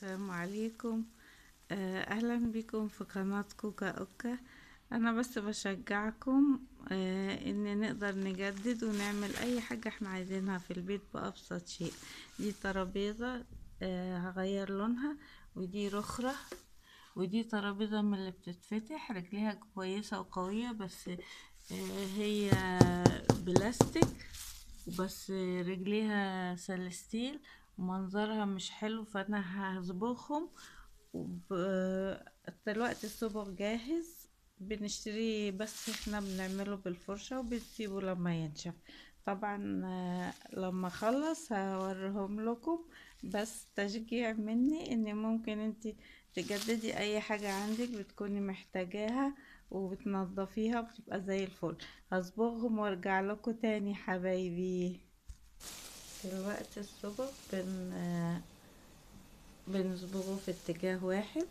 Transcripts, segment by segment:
السلام عليكم آه، اهلا بكم في قناة كوكا اوكا انا بس بشجعكم آه، ان نقدر نجدد ونعمل اي حاجة احنا عايزينها في البيت بابسط شيء دي ترابيزة آه، هغير لونها ودي رخرة ودي ترابيزة من اللي بتتفتح رجليها كويسة وقوية بس آه، هي بلاستيك بس رجليها سلستيل ومنظرها مش حلو فانا هصبغهم وب... دلوقتي الصبغ جاهز بنشتريه بس احنا بنعمله بالفرشة وبنسيبه لما ينشف طبعا آه، لما اخلص هوريهم لكم بس تشجيع مني ان ممكن انت تجددي اي حاجة عندك بتكوني محتاجاها وبتنضفيها بتبقى زي الفل هصبغهم وارجع لكم تاني حبايبي دلوقتي الصبغ بن آه، بنصبغه في اتجاه واحد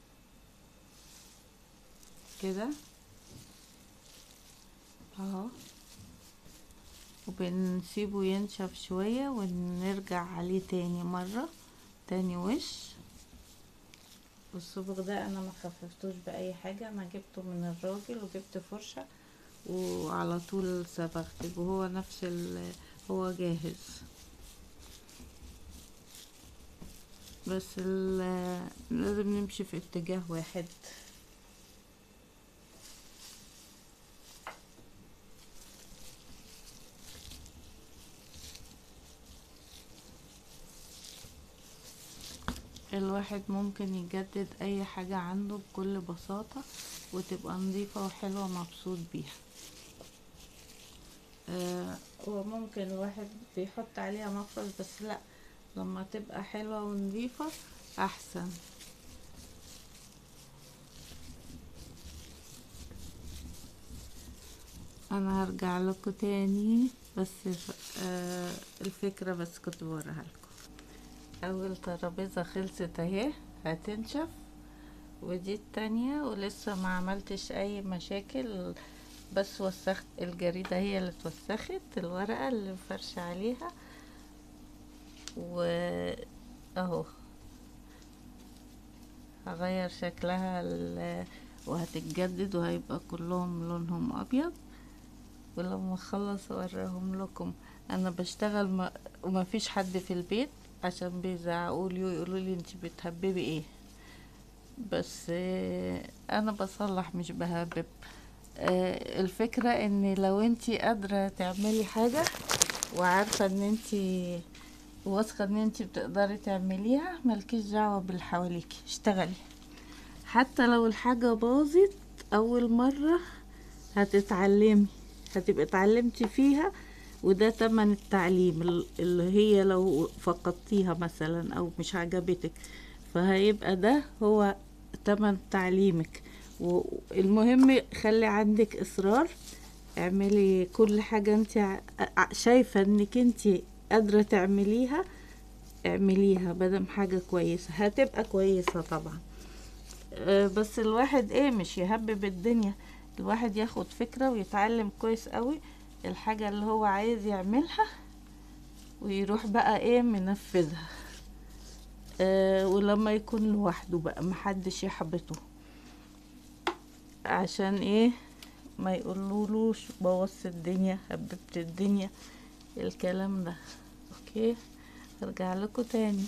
كده اهو وبنسيبه ينشف شوية ونرجع عليه تاني مرة تاني وش والصبغ ده انا ما خففتوش باي حاجة انا جبته من الراجل وجبت فرشة وعلى طول صبغت وهو نفس ال هو جاهز بس ال- لازم نمشي في اتجاه واحد الواحد ممكن يجدد اي حاجة عنده بكل بساطة وتبقى نظيفة وحلوة مبسوط بيها آه وممكن الواحد بيحط عليها مفرش بس لا لما تبقى حلوة ونظيفة احسن انا هرجع لكم تاني بس آه الفكرة بس كنت بوريها لكم اول ترابيزة خلصت اهي هتنشف ودي التانية ولسه ما عملتش اي مشاكل بس وسخت الجريدة هي اللي اتوسخت الورقة اللي فرش عليها و اهو هغير شكلها ال- وهتتجدد وهيبقى كلهم لونهم ابيض ولما اخلص اوريهم لكم انا بشتغل ما وما فيش حد في البيت عشان بيزعقوا لي ويقولوا لي انت بتهببي ايه بس آه، انا بصلح مش بهبب آه، الفكرة ان لو انت قادرة تعملي حاجة وعارفة ان انت واثقة ان انت بتقدري تعمليها ملكيش دعوة باللي حواليكي اشتغلي حتى لو الحاجة باظت اول مرة هتتعلمي هتبقى اتعلمتي فيها وده تمن التعليم ال- اللي هي لو فقدتيها مثلا او مش عجبتك فهيبقى ده هو تمن تعليمك والمهم خلي عندك اصرار اعملي كل حاجة انت ع- ع- شايفة انك انت قادرة تعمليها اعمليها بدم حاجة كويسة هتبقى كويسة طبعا آه، بس الواحد ايه مش يهبب الدنيا الواحد ياخد فكرة ويتعلم كويس قوي الحاجة اللي هو عايز يعملها ويروح بقى ايه منفذها آه ولما يكون لوحده بقى محدش يحبطه عشان ايه ما يقولولوش بوظت الدنيا هببت الدنيا الكلام ده اوكي ارجع لكم تاني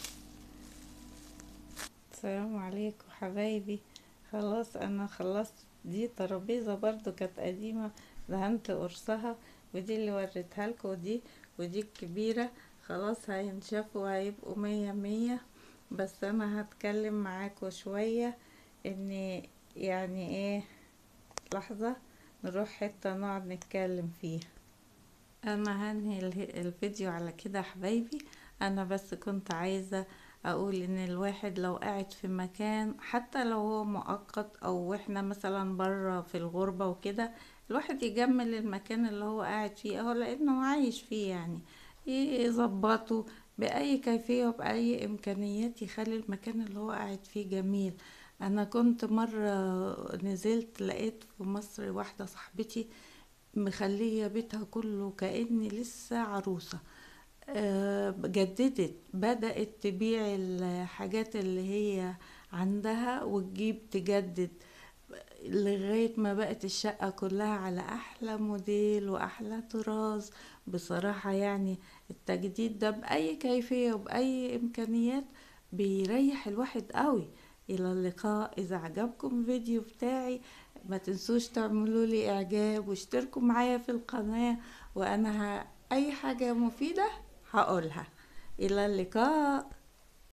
السلام عليكم حبايبي خلاص انا خلصت دي ترابيزة برضو كانت قديمة دهنت قرصها ودي اللي وريتها لكم ودي ودي الكبيرة خلاص هينشفوا وهيبقوا مية مية بس انا هتكلم معاكم شوية ان يعني ايه لحظة نروح حتة نقعد نتكلم فيها انا هنهي اله- الفيديو على كده يا حبايبي انا بس كنت عايزة اقول ان الواحد لو قاعد في مكان حتى لو هو مؤقت او احنا مثلا برا في الغربة وكده الواحد يجمل المكان اللي هو قاعد فيه اهو لانه عايش فيه يعني يظبطه بأي كيفية وبأي إمكانيات يخلي المكان اللي هو قاعد فيه جميل أنا كنت مرة نزلت لقيت في مصر واحدة صاحبتي مخلية بيتها كله كأني لسه عروسة آه، جددت بدأت تبيع الحاجات اللي هي عندها وتجيب تجدد لغاية ما بقت الشقة كلها على أحلى موديل وأحلى طراز بصراحة يعني التجديد ده بأي كيفية وبأي إمكانيات بيريح الواحد قوي إلى اللقاء إذا عجبكم فيديو بتاعي ما تنسوش تعملوا لي إعجاب واشتركوا معايا في القناة وأنا ه... أي حاجة مفيدة هقولها إلى اللقاء